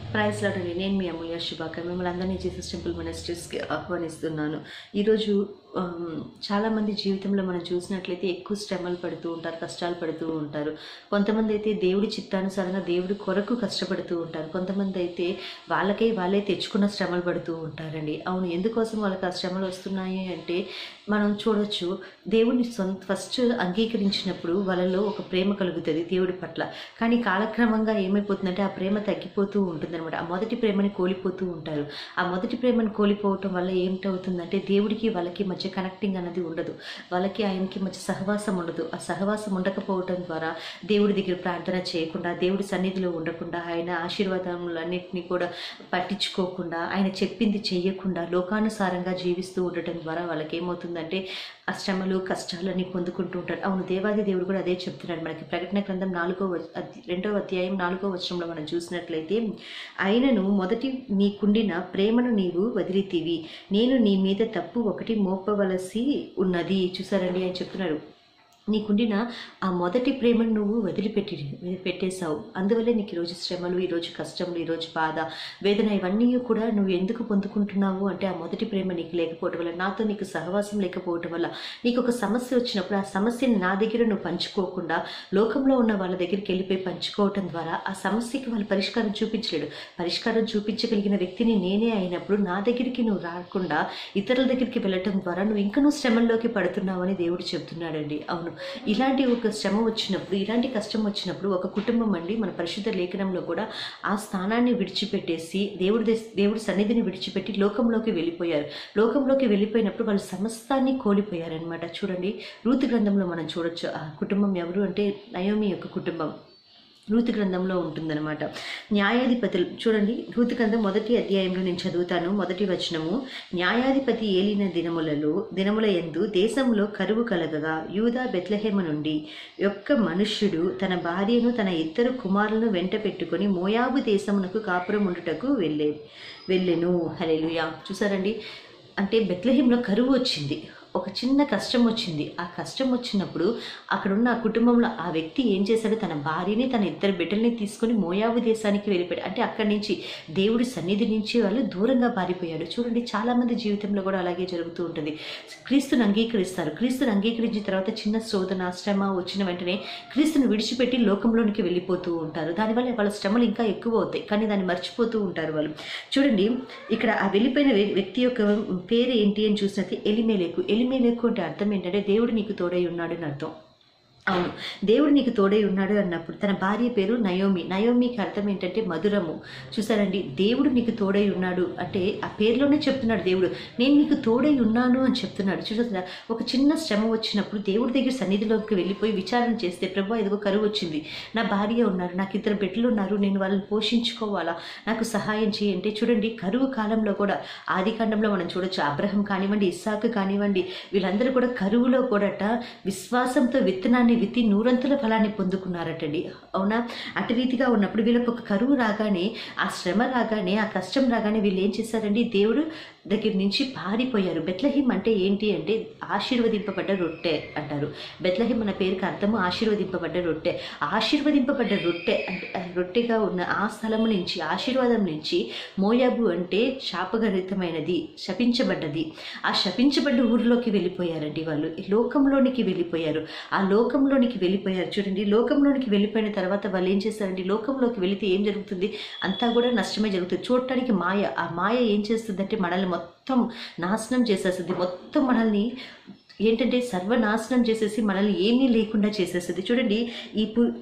praise లాడండి నేను మీ అమూల్య శుభాకర్ మిమ్మల్ని అందరినీ జీసస్ టెంపుల్ మినిస్ట్రీస్కి ఆహ్వానిస్తున్నాను ఈరోజు ఆమ్, చాలామంది జీవితంలో మనం చూసినట్లయితే ఎక్కువ శ్రమలు పడుతూ ఉంటారు కష్టాలు పడుతూ ఉంటారు కొంతమంది అయితే దేవుడి చిత్తానుసారంగా దేవుడి కొరకు కష్టపడుతూ ఉంటారు కొంతమంది అయితే వాళ్ళకై వాళ్ళే తెచ్చుకున్న శ్రమలు పడుతూ ఉంటారండి అవును ఎందుకోసం వాళ్ళకి ఆ శ్రమలు వస్తున్నాయి అంటే మనం చూడొచ్చు దేవుడిని సొంత ఫస్ట్ అంగీకరించినప్పుడు వాళ్ళలో ఒక ప్రేమ కలుగుతుంది దేవుడి పట్ల కానీ కాలక్రమంగా ఏమైపోతుందంటే ఆ ప్రేమ తగ్గిపోతూ ఉంటుందన్నమాట ఆ మొదటి ప్రేమని కోల్పోతూ ఉంటారు ఆ మొదటి ప్రేమను కోల్పోవటం వల్ల ఏమిటవుతుందంటే దేవుడికి వాళ్ళకి మధ్య కనెక్టింగ్ అనేది ఉండదు వాళ్ళకి ఆయనకి మధ్య సహవాసం ఉండదు ఆ సహవాసం ఉండకపోవటం ద్వారా దేవుడి దగ్గర ప్రార్థన చేయకుండా దేవుడి సన్నిధిలో ఉండకుండా ఆయన ఆశీర్వాదములన్నింటినీ కూడా పట్టించుకోకుండా ఆయన చెప్పింది చెయ్యకుండా లోకానుసారంగా జీవిస్తూ ఉండటం ద్వారా వాళ్ళకి ఏమవుతుందంటే ఆ శ్రమలు కష్టాలని పొందుకుంటూ ఉంటారు అవును దేవాది దేవుడు కూడా అదే చెప్తున్నాడు మనకి ప్రకటన గ్రంథం నాలుగో వ- అధ్య- రెండో అధ్యాయం నాలుగో వచనంలో మనం చూసినట్లయితే ఆయనను మొదటి నీకుండిన ప్రేమను నీవు వదిలితివి నేను నీ మీద తప్పు ఒకటి మోపవలసి ఉన్నది చూసారండి ఆయన చెప్తున్నాడు నీకుండిన ఆ మొదటి ప్రేమను నువ్వు వదిలిపెట్టి పెట్టేశావు అందువల్లే నీకు ఈరోజు శ్రమలు ఈరోజు కష్టములు ఈరోజు బాధ వేదన ఇవన్నీ కూడా నువ్వు ఎందుకు పొందుకుంటున్నావు అంటే ఆ మొదటి ప్రేమ నీకు లేకపోవటం వల్ల నాతో నీకు సహవాసం లేకపోవటం వల్ల నీకు ఒక సమస్య వచ్చినప్పుడు ఆ సమస్యని నా దగ్గర నువ్వు పంచుకోకుండా లోకంలో ఉన్న వాళ్ళ దగ్గరికి వెళ్ళిపోయి పంచుకోవటం ద్వారా ఆ సమస్యకి వాళ్ళు పరిష్కారం చూపించలేడు పరిష్కారం చూపించగలిగిన వ్యక్తిని నేనే అయినప్పుడు నా దగ్గరికి నువ్వు రాకుండా ఇతరుల దగ్గరికి వెళ్ళటం ద్వారా నువ్వు ఇంకా నువ్వు శ్రమల్లోకి పడుతున్నావు అని దేవుడు చెప్తున్నాడండి అవును ఇలాంటి ఒక శ్రమ వచ్చినప్పుడు ఇలాంటి కష్టం వచ్చినప్పుడు ఒక కుటుంబం అండి మన పరిశుద్ధ లేఖనంలో కూడా ఆ స్థానాన్ని విడిచిపెట్టేసి దేవుడి దెస్- దేవుడి సన్నిధిని విడిచిపెట్టి లోకంలోకి వెళ్ళిపోయారు లోకంలోకి వెళ్ళిపోయినప్పుడు వాళ్ళు సమస్తాన్ని కోల్పోయారనమాట చూడండి రూతు గ్రంథంలో మనం చూడొచ్చు ఆ కుటుంబం ఎవరు అంటే నయోమి యొక్క కుటుంబం రూతు గ్రంథంలో ఉంటుందన్నమాట న్యాయాధిపతులు చూడండి రూతు గ్రంథం మొదటి అధ్యాయంలో నేను చదువుతాను మొదటి వచనము న్యాయాధిపతి ఏలిన దినములలో దినముల యందు దేశంలో కరువు కలగగా యూదా బెత్లహేమ నుండి యొక్క మనుష్యుడు తన భార్యను తన ఇద్దరు కుమారులను వెంట పెట్టుకొని మోయాబు దేశమునకు కాపురం ఉండుటకు వెళ్ళే వెళ్ళెను హల్లెలూయా చూసారండి అంటే బెత్లహేంలో కరువు వచ్చింది ఒక చిన్న కష్టం వచ్చింది ఆ కష్టం వచ్చినప్పుడు అక్కడున్న ఆ కుటుంబంలో ఆ వ్యక్తి ఏం చేశాడు తన భార్యని తన ఇద్దరు బిడ్డల్ని తీసుకొని మోయాబు దేశానికి వెళ్ళిపోయాడు అంటే అక్కడి నుంచి దేవుడి సన్నిధి నుంచి వాళ్ళు దూరంగా పారిపోయాడు చూడండి చాలామంది జీవితంలో కూడా అలాగే జరుగుతూ ఉంటుంది క్రీస్తుని అంగీకరిస్తారు క్రీస్తుని అంగీకరించిన తర్వాత చిన్న శోధన శ్రమ వచ్చిన వెంటనే క్రీస్తుని విడిచిపెట్టి లోకంలోనికి వెళ్ళిపోతూ ఉంటారు దానివల్ల వాళ్ళ శ్రమలు ఇంకా ఎక్కువ అవుతాయి కానీ దాన్ని మర్చిపోతూ ఉంటారు వాళ్ళు చూడండి ఇక్కడ ఆ వెళ్ళిపోయిన వ్య- వ్యక్తి యొక్క పేరు ఏంటి అని చూసినట్టు ఎలిమేలేకు ఎలిమేలేకు అంటే అర్థం ఏంటంటే దేవుడు నీకు తోడై ఉన్నాడు అని అర్థం అవును దేవుడు నీకు తోడై ఉన్నాడు అన్నప్పుడు తన భార్య పేరు నయోమి నయోమికి అర్థం ఏంటంటే మధురము చూసారండి దేవుడు నీకు తోడై ఉన్నాడు అంటే ఆ పేరులోనే చెప్తున్నాడు దేవుడు నేను నీకు తోడై ఉన్నాను అని చెప్తున్నాడు చూసారా ఒక చిన్న శ్రమ వచ్చినప్పుడు దేవుడి దగ్గర సన్నిధిలోకి వెళ్ళిపోయి విచారణ చేస్తే ప్రభు ఇదిగో కరువు వచ్చింది నా భార్య ఉన్నారు నాకు ఇద్దరు బిడ్డలు ఉన్నారు నేను వాళ్ళని పోషించుకోవాలా నాకు సహాయం చేయంటే చూడండి కరువు కాలంలో కూడా ఆది కాండంలో మనం చూడొచ్చు అబ్రహం కానివ్వండి ఇస్సాకు కానివ్వండి వీళ్ళందరూ కూడా కరువులో కూడాట విశ్వాసంతో విత్తనాన్ని విత్తి నూరంతుల ఫలాన్ని పొందుకున్నారటండి అవునా అటు రీతిగా ఉన్నప్పుడు వీళ్ళకి ఒక కరువు రాగానే ఆ శ్రమ రాగానే ఆ కష్టం రాగానే వీళ్ళు ఏం చేశారండి దేవుడు దగ్గర నుంచి పారిపోయారు బెత్లహిం అంటే ఏంటి అంటే ఆశీర్వదింపబడ్డ రొట్టె అంటారు బెత్లహిం అన్న పేరుకి అర్థము ఆశీర్వదింపబడ్డ రొట్టె ఆశీర్వదింపబడ్డ రొట్టె అంటే ఆ రొట్టెగా ఉన్న ఆ స్థలము నుంచి ఆశీర్వాదం నుంచి మోయాబు అంటే శాపగరితమైనది శపించబడ్డది ఆ శపించబడ్డ ఊరిలోకి వెళ్ళిపోయారండి వాళ్ళు ఈ లోకంలోనికి వెళ్ళిపోయారు ఆ లోకంలోనికి వెళ్ళిపోయారు చూడండి లోకంలోనికి వెళ్ళిపోయిన తర్వాత వాళ్ళు ఏం చేస్తారండి లోకంలోకి వెళితే ఏం జరుగుతుంది అంతా కూడా నష్టమే జరుగుతుంది చూడటానికి మాయ ఆ మాయ ఏం చేస్తుందంటే మనల్ని మొత్తం నాశనం చేసేస్తుంది మొత్తం మనల్ని ఏంటంటే సర్వనాశనం చేసేసి మనల్ని ఏమీ లేకుండా చేసేస్తుంది చూడండి ఈ పు-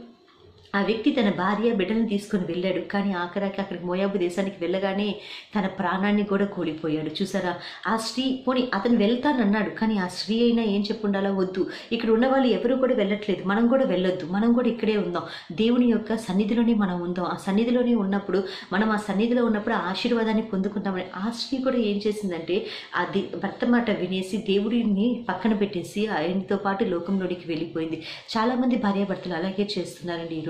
ఆ వ్యక్తి తన భార్య బిడ్డలను తీసుకొని వెళ్ళాడు కానీ ఆఖరాకి అక్కడికి మోయాబు దేశానికి వెళ్ళగానే తన ప్రాణాన్ని కూడా కోల్పోయాడు చూసారా ఆ స్త్రీ పోనీ అతను వెళ్తానన్నాడు కానీ ఆ స్త్రీ అయినా ఏం చెప్పుండాలా వద్దు ఇక్కడ ఉన్న వాళ్ళు ఎవరు కూడా వెళ్ళట్లేదు మనం కూడా వెళ్ళొద్దు మనం కూడా ఇక్కడే ఉందాం దేవుని యొక్క సన్నిధిలోనే మనం ఉందాం ఆ సన్నిధిలోనే ఉన్నప్పుడు మనం ఆ సన్నిధిలో ఉన్నప్పుడు ఆ ఆశీర్వాదాన్ని పొందుకుంటామని ఆ స్త్రీ కూడా ఏం చేసిందంటే ఆ ది భర్త మాట వినేసి దేవుడిని పక్కన పెట్టేసి ఆయనతో పాటు లోకంలోనికి వెళ్ళిపోయింది చాలామంది భార్యాభర్తలు అలాగే చేస్తున్నారండి ఈరోజు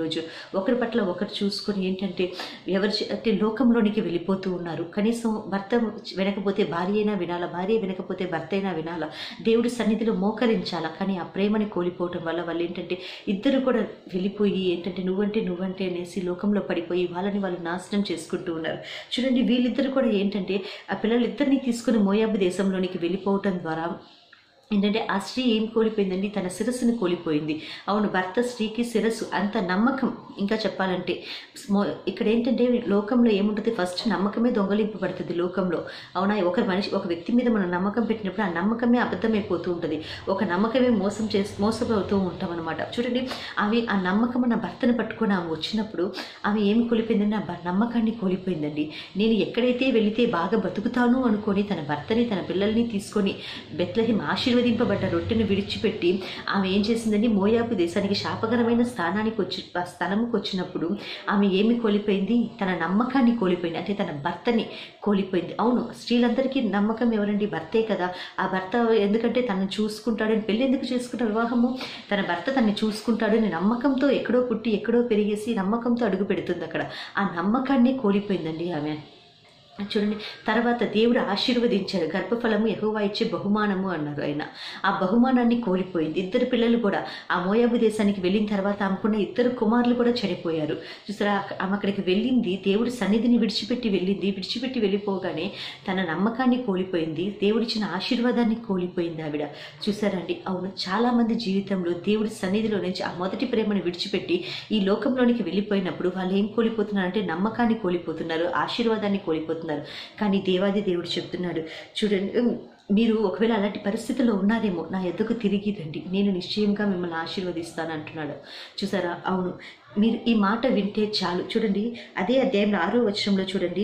ఈరోజు ఒకరి పట్ల ఒకరు చూసుకొని ఏంటంటే ఎవరి చే- అంటే లోకంలోనికి వెళ్ళిపోతూ ఉన్నారు కనీసం భర్త వినకపోతే భార్య అయినా వినాలా భార్య వినకపోతే భర్త అయినా వినాలా దేవుడి సన్నిధిలో మోకరించాలా కానీ ఆ ప్రేమని కోల్పోవటం వల్ల వాళ్ళు ఏంటంటే ఇద్దరు కూడా వెళ్ళిపోయి ఏంటంటే నువ్వంటే నువ్వంటే అనేసి లోకంలో పడిపోయి వాళ్ళని వాళ్ళు నాశనం చేసుకుంటూ ఉన్నారు చూడండి వీళ్ళిద్దరు కూడా ఏంటంటే ఆ పిల్లలిద్దరిని తీసుకుని మోయాబు దేశంలోనికి వెళ్ళిపోవటం ద్వారా ఏంటంటే ఆ స్త్రీ ఏం కోల్పోయిందండి తన శిరస్సుని కోల్పోయింది అవును భర్త స్త్రీకి శిరస్సు అంత నమ్మకం ఇంకా చెప్పాలంటే స్మో- ఇక్కడ ఏంటంటే లోకంలో ఏముంటుంది ఫస్ట్ నమ్మకమే దొంగలింపబడుతుంది లోకంలో అవునా ఒక మనిషి ఒక వ్యక్తి మీద మనం నమ్మకం పెట్టినప్పుడు ఆ నమ్మకమే అబద్ధమైపోతూ ఉంటుంది ఒక నమ్మకమే మోసం చేసి మోసపోతూ ఉంటాం అనమాట చూడండి అవి ఆ నమ్మకం నా భర్తను పట్టుకొని ఆమె వచ్చినప్పుడు ఆమె ఏమి కోల్పోయిందండి నా భ- నమ్మకాన్ని కోల్పోయిందండి నేను ఎక్కడైతే వెళితే బాగా బతుకుతాను అనుకొని తన భర్తని తన పిల్లల్ని తీసుకొని బెత్లహిం ఆశీర్వదింపబడ్డ రొట్టెను విడిచిపెట్టి ఆమె ఏం చేసిందండి మోయాబు దేశానికి శాపకరమైన స్థానానికి వచ్చి ఆ స్థలముకు వచ్చినప్పుడు ఆమె ఏమి కోల్పోయింది తన నమ్మకాన్ని కోల్పోయింది అంటే తన భర్తని కోల్పోయింది అవును స్త్రీలందరికీ నమ్మకం ఎవరండి భర్తే కదా ఆ భర్త ఎందుకంటే తనను చూసుకుంటాడని పెళ్ళి ఎందుకు చేసుకున్న వివాహము తన భర్త తనని చూసుకుంటాడని నమ్మకంతో ఎక్కడో పుట్టి ఎక్కడో పెరిగేసి నమ్మకంతో అడుగు పెడుతుంది అక్కడ ఆ నమ్మకాన్ని కోల్పోయిందండి ఆమె చూడండి తర్వాత దేవుడు ఆశీర్వదించాడు గర్భఫలము యెహోవా ఇచ్చే బహుమానము అన్నారు ఆయన ఆ బహుమానాన్ని కోల్పోయింది ఇద్దరు పిల్లలు కూడా ఆ మోయాబు దేశానికి వెళ్ళిన తర్వాత ఆమెకున్న ఇద్దరు కుమారులు కూడా చనిపోయారు చూసారా ఆమె అక్కడికి వెళ్ళింది దేవుడి సన్నిధిని విడిచిపెట్టి వెళ్ళింది విడిచిపెట్టి వెళ్ళిపోగానే తన నమ్మకాన్ని కోల్పోయింది దేవుడిచ్చిన ఆశీర్వాదాన్ని కోల్పోయింది ఆవిడ చూసారండి అవును చాలా మంది జీవితంలో దేవుడి సన్నిధిలో నుంచి ఆ మొదటి ప్రేమను విడిచిపెట్టి ఈ లోకంలోనికి వెళ్ళిపోయినప్పుడు వాళ్ళు ఏం కోల్పోతున్నారంటే నమ్మకాన్ని కోల్పోతున్నారు ఆశీర్వాదాన్ని కోల్పోతున్నారు కానీ దేవాది దేవుడు చెప్తున్నాడు చూడండి ఉమ్, మీరు ఒకవేళ అలాంటి పరిస్థితుల్లో ఉన్నారేమో నా ఎద్దకు తిరిగి రండి నేను నిశ్చయంగా మిమ్మల్ని ఆశీర్వదిస్తాను అంటున్నాడు చూసారా అవును మీరు ఈ మాట వింటే చాలు చూడండి అదే అధ్యాయంలో ఆరో వచనంలో చూడండి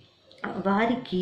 వారికి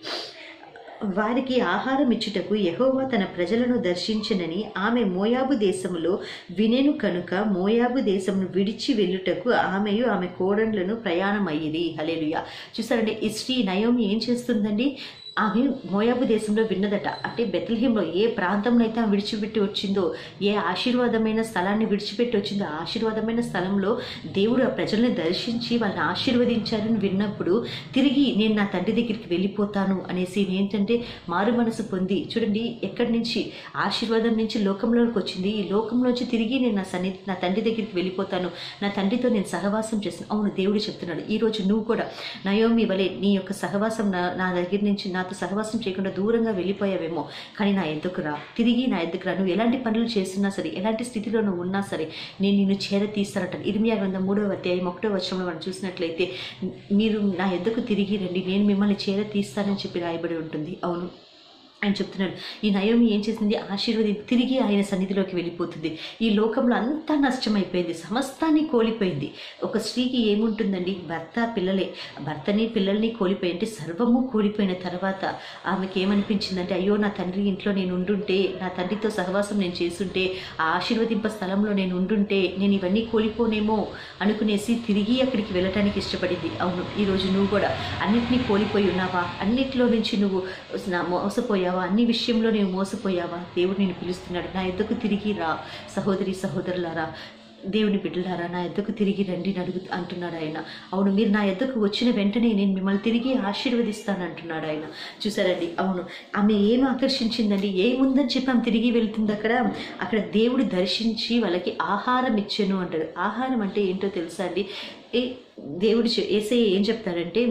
వారికి ఆహారం ఇచ్చుటకు యెహోవా తన ప్రజలను దర్శించినని ఆమె మోయాబు దేశములో వినెను కనుక మోయాబు దేశమును విడిచి వెళ్ళుటకు ఆమెయు ఆమె కోడండ్లను ప్రయాణమయ్యిరి హలేలుయ చూసారండి ఈ స్త్రీ నయోమి ఏం చేస్తుందండి ఆమె మోయాబు దేశంలో విన్నదట అంటే బెత్లహేంలో ఏ ప్రాంతంలో అయితే ఆమె విడిచిపెట్టి వచ్చిందో ఏ ఆశీర్వాదమైన స్థలాన్ని విడిచిపెట్టి వచ్చిందో ఆ ఆశీర్వాదమైన స్థలంలో దేవుడు ఆ ప్రజల్ని దర్శించి వాళ్ళని ఆశీర్వదించారని విన్నప్పుడు తిరిగి నేను నా తండ్రి దగ్గరికి వెళ్ళిపోతాను అనేసి ఏంటంటే మారు మనసు పొంది చూడండి ఎక్కడి నుంచి ఆశీర్వాదం నుంచి లోకంలోకి వచ్చింది ఈ లోకంలోంచి తిరిగి నేను నా సన్నిధి నా తండ్రి దగ్గరికి వెళ్ళిపోతాను నా తండ్రితో నేను సహవాసం చేస్తాను అవును దేవుడు చెప్తున్నాడు ఈ రోజు నువ్వు కూడా నయోమి వలె నీ యొక్క సహవాసం నా నా దగ్గర నుంచి నాతో సహవాసం చేయకుండా దూరంగా వెళ్ళిపోయావేమో కానీ నా ఎద్దుకు రా తిరిగి నా ఎద్దుకు రా నువ్వు ఎలాంటి పనులు చేస్తున్నా సరే ఎలాంటి స్థితిలో నువ్వు ఉన్నా సరే నేను నిన్ను చేర తీస్తానంటాను ఇరిమియా గ్రంథం మూడవ అధ్యాయం ఒకటో వర్షంలో మనం చూసినట్లయితే మీరు నా ఎద్దుకు తిరిగి రండి నేను మిమ్మల్ని చేర తీస్తానని చెప్పి రాయబడి ఉంటుంది అవును ఆయన చెప్తున్నాడు ఈ నయోమి ఏం చేసింది ఆశీర్వది తిరిగి ఆయన సన్నిధిలోకి వెళ్ళిపోతుంది ఈ లోకంలో అంతా నష్టమైపోయింది సమస్తాన్ని కోల్పోయింది ఒక స్త్రీకి ఏముంటుందండి భర్త పిల్లలే భర్తని పిల్లల్ని కోల్పోయి అంటే సర్వము కోల్పోయిన తర్వాత ఆమెకి ఏమనిపించిందంటే అయ్యో నా తండ్రి ఇంట్లో నేను ఉండుంటే నా తండ్రితో సహవాసం నేను చేస్తుంటే ఆ ఆశీర్వదింప స్థలంలో నేను ఉండుంటే నేను ఇవన్నీ కోల్పోనేమో అనుకునేసి తిరిగి అక్కడికి వెళ్ళటానికి ఇష్టపడింది అవును ఈరోజు నువ్వు కూడా అన్నిటినీ కోల్పోయి ఉన్నావా అన్నిటిలో నుంచి నువ్వు నా- మోసపోయావా అన్ని విషయంలో నువ్వు మోసపోయావా దేవుడు నేను పిలుస్తున్నాడు నా ఎద్దకు తిరిగి రా సహోదరి సహోదరులారా దేవుని బిడ్డలారా నా ఎద్దకు తిరిగి రండి అని అడుగు అంటున్నాడు ఆయన అవును మీరు నా ఎద్దకు వచ్చిన వెంటనే నేను మిమ్మల్ని తిరిగి ఆశీర్వదిస్తాను అంటున్నాడు ఆయన చూసారండి అవును ఆమె ఏం ఆకర్షించిందండి ఏముందని చెప్పి ఆమె తిరిగి వెళ్తుంది అక్కడ అక్కడ దేవుడు దర్శించి వాళ్ళకి ఆహారం ఇచ్చాను అంటాడు ఆహారం అంటే ఏంటో తెలుసా అండి ఏ దేవుడు చె- ఏసయ్య ఏం చెప్తాడంటే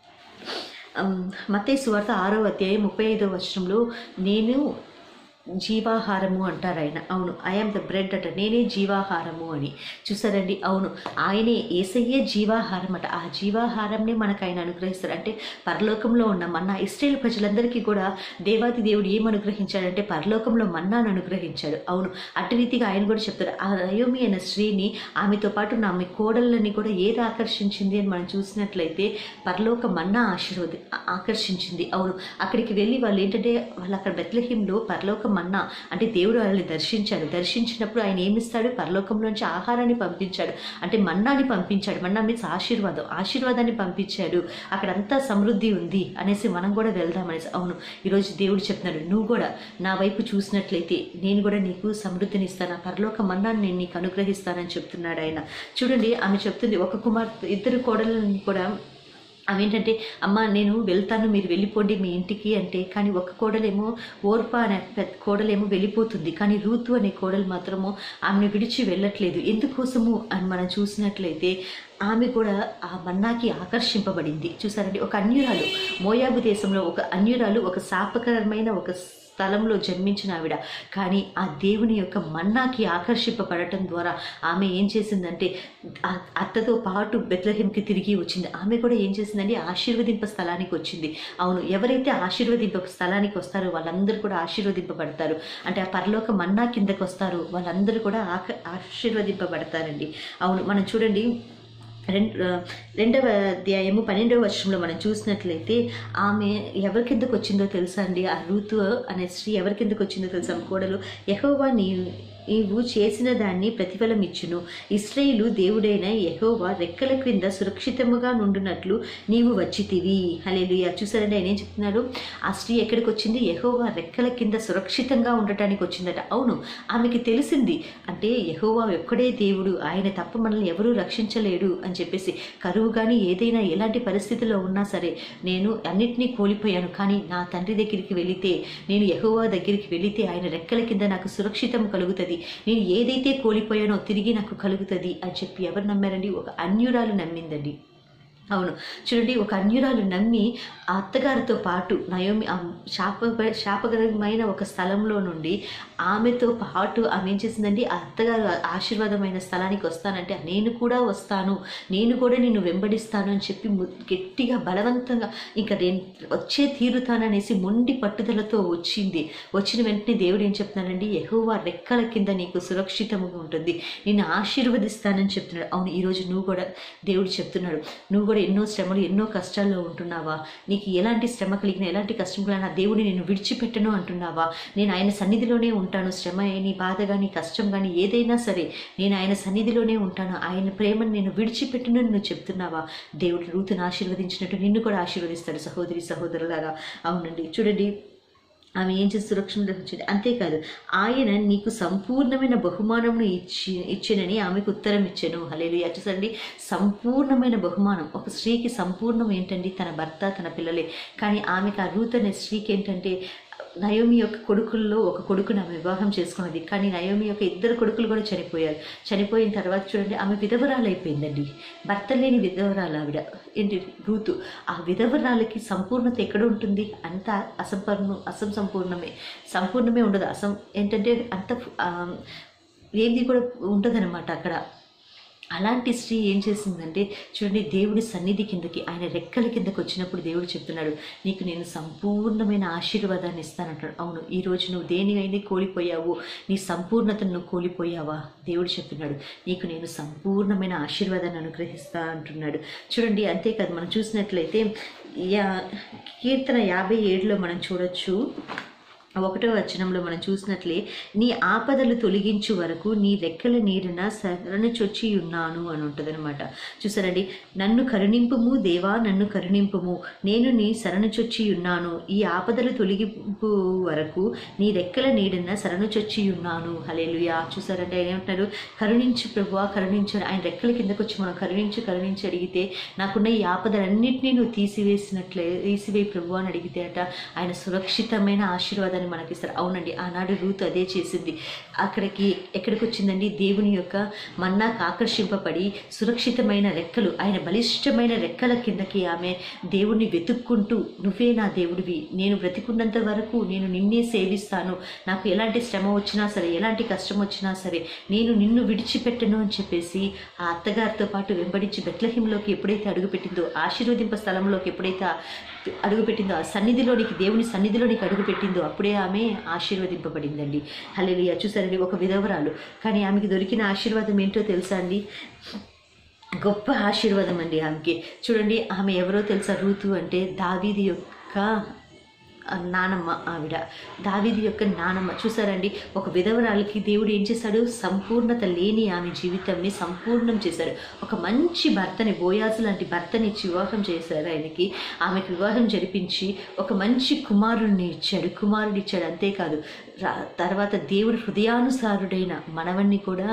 మత్తయి సువార్త ఆరో అధ్యాయం ముప్పై ఐదో వచనంలో నేను జీవాహారము అంటారు ఆయన అవును ఐఎమ్ ద బ్రెడ్ అట నేనే జీవాహారము అని చూసారండి అవును ఆయనే ఏసయ్యే జీవాహారం అట ఆ జీవాహారంనే మనకు ఆయన అనుగ్రహిస్తారు అంటే పరలోకంలో ఉన్న మన్నా ఇస్రాయేల్ ప్రజలందరికీ కూడా దేవాది దేవుడు ఏం అనుగ్రహించాడంటే పరలోకంలో మన్నాను అనుగ్రహించాడు అవును అటు రీతిగా ఆయన కూడా చెప్తారు ఆ రయోమి అనే స్త్రీని ఆమెతో పాటు నా ఆమె కోడళ్ళని కూడా ఏది ఆకర్షించింది అని మనం చూసినట్లయితే పరలోక మన్నా ఆశీర్వది ఆ- ఆకర్షించింది అవును అక్కడికి వెళ్ళి వాళ్ళు ఏంటంటే వాళ్ళు అక్కడ బెత్లహీంలో పరలోక మన్నా అంటే దేవుడు వాళ్ళని దర్శించాడు దర్శించినప్పుడు ఆయన ఏమిస్తాడు పరలోకంలోంచి ఆహారాన్ని పంపించాడు అంటే మన్నాని పంపించాడు మన్నా మీన్స్ ఆశీర్వాదం ఆశీర్వాదాన్ని పంపించాడు అక్కడంతా సమృద్ధి ఉంది అనేసి మనం కూడా వెళ్దాం అనేసి అవును ఈరోజు దేవుడు చెప్తున్నాడు నువ్వు కూడా నా వైపు చూసినట్లయితే నేను కూడా నీకు సమృద్ధిని ఇస్తాను ఆ పరలోక మన్నాన్ని నేను నీకు అనుగ్రహిస్తానని చెప్తున్నాడు ఆయన చూడండి ఆమె చెప్తుంది ఒక కుమార్తె ఇద్దరు కోడలని కూడా ఆమె ఏంటంటే అమ్మ నేను వెళ్తాను మీరు వెళ్ళిపోండి మీ ఇంటికి అంటే కానీ ఒక కోడలేమో ఓర్ప అనే పెద్ద కోడలేమో వెళ్ళిపోతుంది కానీ రూతు అనే కోడలు మాత్రము ఆమెను విడిచి వెళ్ళట్లేదు ఎందుకోసము అని మనం చూసినట్లయితే ఆమె కూడా ఆ మన్నాకి ఆకర్షింపబడింది చూసారండి ఒక అన్యురాలు మోయాబు దేశంలో ఒక అన్యురాలు ఒక శాపకరమైన ఒక స్థలంలో జన్మించిన ఆవిడ కానీ ఆ దేవుని యొక్క మన్నాకి ఆకర్షింపబడటం ద్వారా ఆమె ఏం చేసిందంటే ఆ అత్తతో పాటు బెత్లహేమ్కి తిరిగి వచ్చింది ఆమె కూడా ఏం చేసిందంటే ఆశీర్వదింప స్థలానికి వచ్చింది అవును ఎవరైతే ఆశీర్వదింప స్థలానికి వస్తారో వాళ్ళందరూ కూడా ఆశీర్వదింపబడతారు అంటే ఆ పరలోక మన్నా కిందకు వస్తారు వాళ్ళందరూ కూడా ఆక ఆశీర్వదింపబడతారండి అవును మనం చూడండి రెండు రెండవ అధ్యాయము పన్నెండవ వర్షంలో మనం చూసినట్లయితే ఆమె ఎవరి కిందకు వచ్చిందో తెలుసా అండి ఆ రూతు అనే స్త్రీ ఎవరి కిందకు వచ్చిందో తెలుసా ఆమె కోడలు యహోవా నీ నీవు చేసిన దాన్ని ప్రతిఫలం ఇచ్చును ఇస్రాయేలు దేవుడైన యెహోవా రెక్కల క్రింద సురక్షితముగా నుండునట్లు నీవు వచ్చితివి హలేలుయా చూసారండి ఆయన ఏం చెప్తున్నారు ఆ స్త్రీ ఎక్కడికి వచ్చింది యెహోవా రెక్కల కింద సురక్షితంగా ఉండటానికి వచ్చిందట అవును ఆమెకి తెలిసింది అంటే యెహోవా ఒక్కడే దేవుడు ఆయన తప్ప మనల్ని ఎవరూ రక్షించలేడు అని చెప్పేసి కరువు కానీ ఏదైనా ఎలాంటి పరిస్థితిలో ఉన్నా సరే నేను అన్నిటినీ కోల్పోయాను కానీ నా తండ్రి దగ్గరికి వెళితే నేను యెహోవా దగ్గరికి వెళితే ఆయన రెక్కల కింద నాకు సురక్షితం కలుగుతుంది నేను ఏదైతే కోల్పోయానో తిరిగి నాకు కలుగుతుంది అని చెప్పి ఎవరు నమ్మారండి ఒక అన్యురాలు నమ్మిందండి అవును చూడండి ఒక అన్యురాలు నమ్మి ఆ అత్తగారితో పాటు నయోమి ఆ శాప శాపకరమైన ఒక స్థలంలో నుండి ఆమెతో పాటు ఆమె ఏం చేసిందండి ఆ అత్తగారు ఆశీర్వాదమైన స్థలానికి వస్తానంటే నేను కూడా వస్తాను నేను కూడా నిన్ను వెంబడిస్తాను అని చెప్పి ము- గట్టిగా బలవంతంగా ఇంకా నేను వచ్చే తీరుతాననేసి మొండి పట్టుదలతో వచ్చింది వచ్చిన వెంటనే దేవుడు ఏం చెప్తున్నాడండి యెహోవా రెక్కల కింద నీకు సురక్షితముగా ఉంటుంది నేను ఆశీర్వదిస్తానని చెప్తున్నాడు అవును ఈరోజు నువ్వు కూడా దేవుడు చెప్తున్నాడు నువ్వు కూడా ఎన్నో శ్రమలు ఎన్నో కష్టాల్లో ఉంటున్నావా నీకు ఎలాంటి శ్రమ కలిగిన ఎలాంటి కష్టం కలిగినా దేవుడిని నేను విడిచిపెట్టను అంటున్నావా నేను ఆయన సన్నిధిలోనే ఉంటాను శ్రమ నీ బాధ కానీ కష్టం కానీ ఏదైనా సరే నేను ఆయన సన్నిధిలోనే ఉంటాను ఆయన ప్రేమను నేను విడిచిపెట్టును అని నువ్వు చెప్తున్నావా దేవుడు రూతును ఆశీర్వదించినట్టు నిన్ను కూడా ఆశీర్వదిస్తాడు సహోదరి సహోదరులాగా అవునండి చూడండి ఆమె ఏం చేసి సురక్షణ వచ్చింది అంతేకాదు ఆయన నీకు సంపూర్ణమైన బహుమానమును ఇచ్చి ఇచ్చినని ఆమెకు ఉత్తరం ఇచ్చాను హలేలు చూసండి సంపూర్ణమైన బహుమానం ఒక స్త్రీకి సంపూర్ణం ఏంటండి తన భర్త తన పిల్లలే కానీ ఆమెకు ఆ రూత్ అనే స్త్రీకి ఏంటంటే నయోమి యొక్క కొడుకుల్లో ఒక కొడుకుని ఆమె వివాహం చేసుకున్నది కానీ నయోమి యొక్క ఇద్దరు కొడుకులు కూడా చనిపోయారు చనిపోయిన తర్వాత చూడండి ఆమె విధవరాలు అయిపోయిందండి భర్త లేని విధవరాలు ఆవిడ ఏంటి రూతు ఆ విధవరాలకి సంపూర్ణత ఎక్కడ ఉంటుంది అంత అసంపూర్ణ అసంపూర్ణమే సంపూర్ణమే ఉండదు అసం ఏంటంటే అంత ఆ, ఏది కూడా ఉండదన్నమాట అక్కడ అలాంటి స్త్రీ ఏం చేసిందంటే చూడండి దేవుడి సన్నిధి కిందకి ఆయన రెక్కల కిందకి వచ్చినప్పుడు దేవుడు చెప్తున్నాడు నీకు నేను సంపూర్ణమైన ఆశీర్వాదాన్ని ఇస్తానంటాడు అవును ఈ రోజు నువ్వు దేనివైనా కోల్పోయావు నీ సంపూర్ణతను నువ్వు కోల్పోయావా దేవుడు చెప్తున్నాడు నీకు నేను సంపూర్ణమైన ఆశీర్వాదాన్ని అనుగ్రహిస్తా అంటున్నాడు చూడండి అంతేకాదు మనం చూసినట్లయితే యా కీర్తన యాభై ఏడులో మనం చూడొచ్చు ఒకటో వచనంలో మనం చూసినట్లే నీ ఆపదలు తొలగించు వరకు నీ రెక్కల నీరున శరణు చొచ్చి ఉన్నాను అని ఉంటుందన్నమాట చూసారండి నన్ను కరుణింపుము దేవా నన్ను కరుణింపుము నేను నీ శరణు చొచ్చి ఉన్నాను ఈ ఆపదలు తొలగింపు వరకు నీ రెక్కల నీడన శరణు చొచ్చి ఉన్నాను హలేలుయా చూసారంటే ఆయన ఏమంటున్నారు కరుణించు ప్రభువా కరుణించు అని ఆయన రెక్కల కిందకు వచ్చి మనం కరుణించు కరుణించి అడిగితే నాకున్న ఈ ఆపదలన్నింటినీ నువ్వు తీసివేసినట్లే తీసివేయి ప్రభు అని అడిగితే అట ఆయన సురక్షితమైన ఆశీర్వాదాన్ని మనకి ఇస్తారు అవునండి ఆనాడు రూతు అదే చేసింది అక్కడికి ఎక్కడికి వచ్చిందండి దేవుని యొక్క మన్నాకు ఆకర్షింపబడి సురక్షితమైన రెక్కలు ఆయన బలిష్టమైన రెక్కల కిందకి ఆమె దేవుణ్ణి వెతుక్కుంటూ నువ్వే నా దేవుడివి నేను బ్రతికున్నంత వరకు నేను నిన్నే సేవిస్తాను నాకు ఎలాంటి శ్రమ వచ్చినా సరే ఎలాంటి కష్టం వచ్చినా సరే నేను నిన్ను విడిచిపెట్టను అని చెప్పేసి ఆ అత్తగారితో పాటు వెంబడించి బెత్లహింలోకి ఎప్పుడైతే అడుగుపెట్టిందో ఆశీర్వదింప స్థలంలోకి ఎప్పుడైతే ఆ అడుగుపెట్టిందో ఆ సన్నిధిలోనికి దేవుని సన్నిధిలోనికి అడుగుపెట్టిందో అప్పుడే ఆమె ఆశీర్వదింపబడిందండి హల్లెలూయా చూసారండి ఒక విధవరాలు కానీ ఆమెకి దొరికిన ఆశీర్వాదం ఏంటో తెలుసా అండి గొప్ప ఆశీర్వాదం అండి ఆమెకి చూడండి ఆమె ఎవరో తెలుసా రూతు అంటే దావీది యొక్క ఆ, నానమ్మ ఆవిడ దావీది యొక్క నానమ్మ చూసారండి ఒక విధవరాలకి దేవుడు ఏం చేశాడు సంపూర్ణత లేని ఆమె జీవితాన్ని సంపూర్ణం చేశాడు ఒక మంచి భర్తని బోయాజు లాంటి భర్తని ఇచ్చి వివాహం చేశారు ఆయనకి ఆమెకు వివాహం జరిపించి ఒక మంచి కుమారుణ్ణి ఇచ్చాడు కుమారుడు ఇచ్చాడు అంతేకాదు రా- తర్వాత దేవుడు హృదయానుసారుడైన మనవణ్ణి కూడా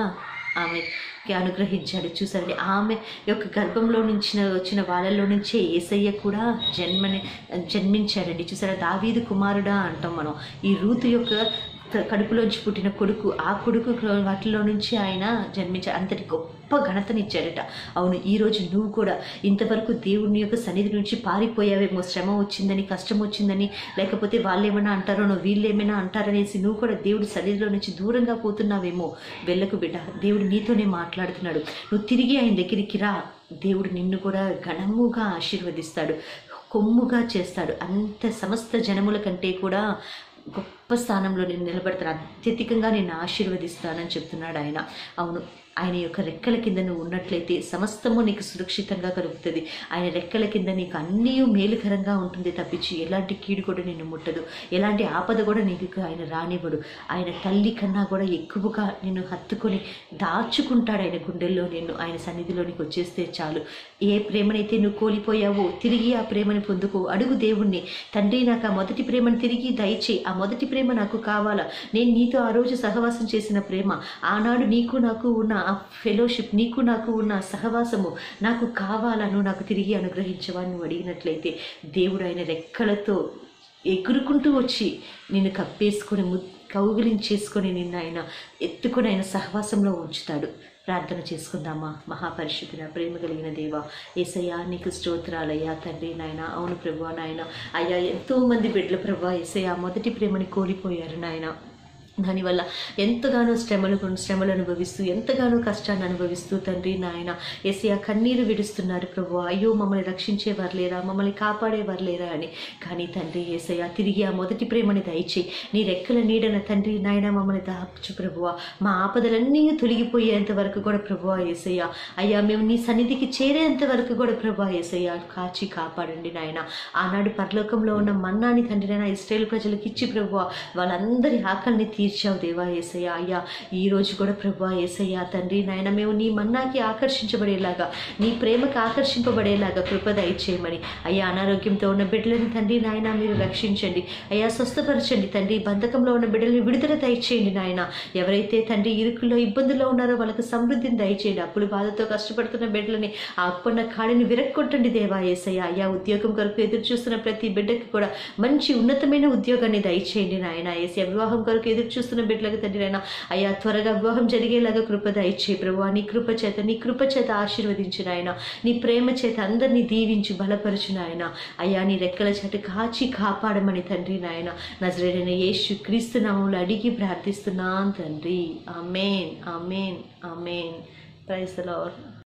ఆమెకి అనుగ్రహించాడు చూసారండి ఆమె యొక్క గర్భంలో నుంచి వచ్చిన వాళ్ళలో నుంచే ఏసయ్య కూడా జన్మని జన్మించాడండి చూసారా దావీదు కుమారుడా అంటాం మనం ఈ రూతు యొక్క క- కడుపులోంచి పుట్టిన కొడుకు ఆ కొడుకు వాటిలో నుంచి ఆయన జన్మించాడు అంతటి గొప్ప ఘనతనిచ్చాడట అవును ఈ రోజు నువ్వు కూడా ఇంతవరకు దేవుని యొక్క సన్నిధి నుంచి పారిపోయావేమో శ్రమ వచ్చిందని కష్టం వచ్చిందని లేకపోతే వాళ్ళు ఏమైనా అంటారో వీళ్ళు ఏమైనా అంటారనేసి నువ్వు కూడా దేవుడి సన్నిధిలో నుంచి దూరంగా పోతున్నావేమో వెళ్ళకు బిడ్డ దేవుడు నీతోనే మాట్లాడుతున్నాడు నువ్వు తిరిగి ఆయన దగ్గరికి రా దేవుడు నిన్ను కూడా ఘనముగా ఆశీర్వదిస్తాడు కొమ్ముగా చేస్తాడు అంత సమస్త జనముల కంటే కూడా గొప్ప స్థానంలో నేను నిలబడతాను అత్యధికంగా నేను ఆశీర్వదిస్తానని చెప్తున్నాడు ఆయన అవును ఆయన యొక్క రెక్కల కింద నువ్వు ఉన్నట్లయితే సమస్తము నీకు సురక్షితంగా కలుగుతుంది ఆయన రెక్కల కింద నీకు అన్నీ మేలుకరంగా ఉంటుంది తప్పించి ఎలాంటి కీడు కూడా నిన్ను ముట్టదు ఎలాంటి ఆపద కూడా నీకు ఆయన రానివ్వడు ఆయన తల్లి కన్నా కూడా ఎక్కువగా నిన్ను హత్తుకొని దాచుకుంటాడు ఆయన గుండెల్లో నిన్ను ఆయన సన్నిధిలోనికి వచ్చేస్తే చాలు ఏ ప్రేమనైతే నువ్వు కోల్పోయావో తిరిగి ఆ ప్రేమని పొందుకో అడుగు దేవుణ్ణి తండ్రి నాకు ఆ మొదటి ప్రేమను తిరిగి దయచేయి ఆ మొదటి ప్రేమ నాకు కావాలా నేను నీతో ఆ రోజు సహవాసం చేసిన ప్రేమ ఆనాడు నీకు నాకు ఉన్న ఆ ఫెలోషిప్ నీకు నాకు ఉన్న ఆ సహవాసము నాకు కావాలా నువ్వు నాకు తిరిగి అనుగ్రహించవా నువ్వు అడిగినట్లయితే దేవుడు ఆయన రెక్కలతో ఎగురుకుంటూ వచ్చి నిన్ను కప్పేసుకొని ము కౌగిలించేసుకొని నిన్ను ఆయన ఎత్తుకొని ఆయన సహవాసంలో ఉంచుతాడు ప్రార్థన చేసుకుందామా మహాపరిశుద్ధుల ప్రేమ కలిగిన దేవ ఏసయ్యా నీకు స్తోత్రాలయ్యా తండ్రి నాయన అవును ప్రభు నాయన అయ్యా ఎంతో మంది బిడ్డల ప్రభు ఏసయ్యా మొదటి ప్రేమని కోల్పోయారు నాయన దానివల్ల ఎంతగానో శ్రమలు శ్రమలు అనుభవిస్తూ ఎంతగానో కష్టాన్ని అనుభవిస్తూ తండ్రి నాయన ఏసయ్య కన్నీరు విడుస్తున్నారు ప్రభు అయ్యో మమ్మల్ని రక్షించేవారు లేరా మమ్మల్ని కాపాడేవారు లేరా అని కానీ తండ్రి ఏసయ్య తిరిగి ఆ మొదటి ప్రేమని దయచేయి నీ రెక్కల నీడన తండ్రి నాయన మమ్మల్ని దాచు ప్రభువ మా ఆపదలన్నీ తొలగిపోయేంత వరకు కూడా ప్రభువ ఏసయ్య అయ్యా మేము నీ సన్నిధికి చేరేంత వరకు కూడా ప్రభా ఏసయ్య కాచి కాపాడండి నాయన ఆనాడు పరలోకంలో ఉన్న మన్నాని తండ్రి నాయన ఇస్రాయేల్ ప్రజలకు ఇచ్చి ప్రభువ వాళ్ళందరి ఆకలిని తీర్చావు దేవా ఏసయ్య అయ్యా ఈ రోజు కూడా ప్రభా ఏసయ్య తండ్రి నాయన మేము నీ మన్నాకి ఆకర్షించబడేలాగా నీ ప్రేమకు ఆకర్షింపబడేలాగా కృప దయచేయమని అయ్యా అనారోగ్యంతో ఉన్న బిడ్డలని తండ్రి నాయన మీరు రక్షించండి అయ్యా స్వస్థపరచండి తండ్రి బంధకంలో ఉన్న బిడ్డల్ని విడుదల దయచేయండి నాయన ఎవరైతే తండ్రి ఇరుకుల్లో ఇబ్బందుల్లో ఉన్నారో వాళ్ళకి సమృద్ధిని దయచేయండి అప్పులు బాధతో కష్టపడుతున్న బిడ్డలని ఆ అప్పున్న కాడిని విరక్కొట్టండి దేవా ఏసయ్య అయ్యా ఉద్యోగం కొరకు ఎదురు చూస్తున్న ప్రతి బిడ్డకి కూడా మంచి ఉన్నతమైన ఉద్యోగాన్ని దయచేయండి నాయన ఏసయ్య వివాహం కొరకు ఎదురు చూస్తున్న బిడ్డలకు తండ్రి నాయన అయ్యా త్వరగా వివాహం జరిగేలాగా కృప దయచేయి ప్రభు నీ కృప చేత నీ కృప చేత ఆశీర్వదించు నాయన నీ ప్రేమ చేత అందరినీ దీవించు బలపరచు నాయన అయ్యా నీ రెక్కల చేత కాచి కాపాడమని తండ్రి నాయన నజరేడైన యేసు క్రీస్తు నామంలో అడిగి ప్రార్థిస్తున్నాను తండ్రి amen amen amen praise the lord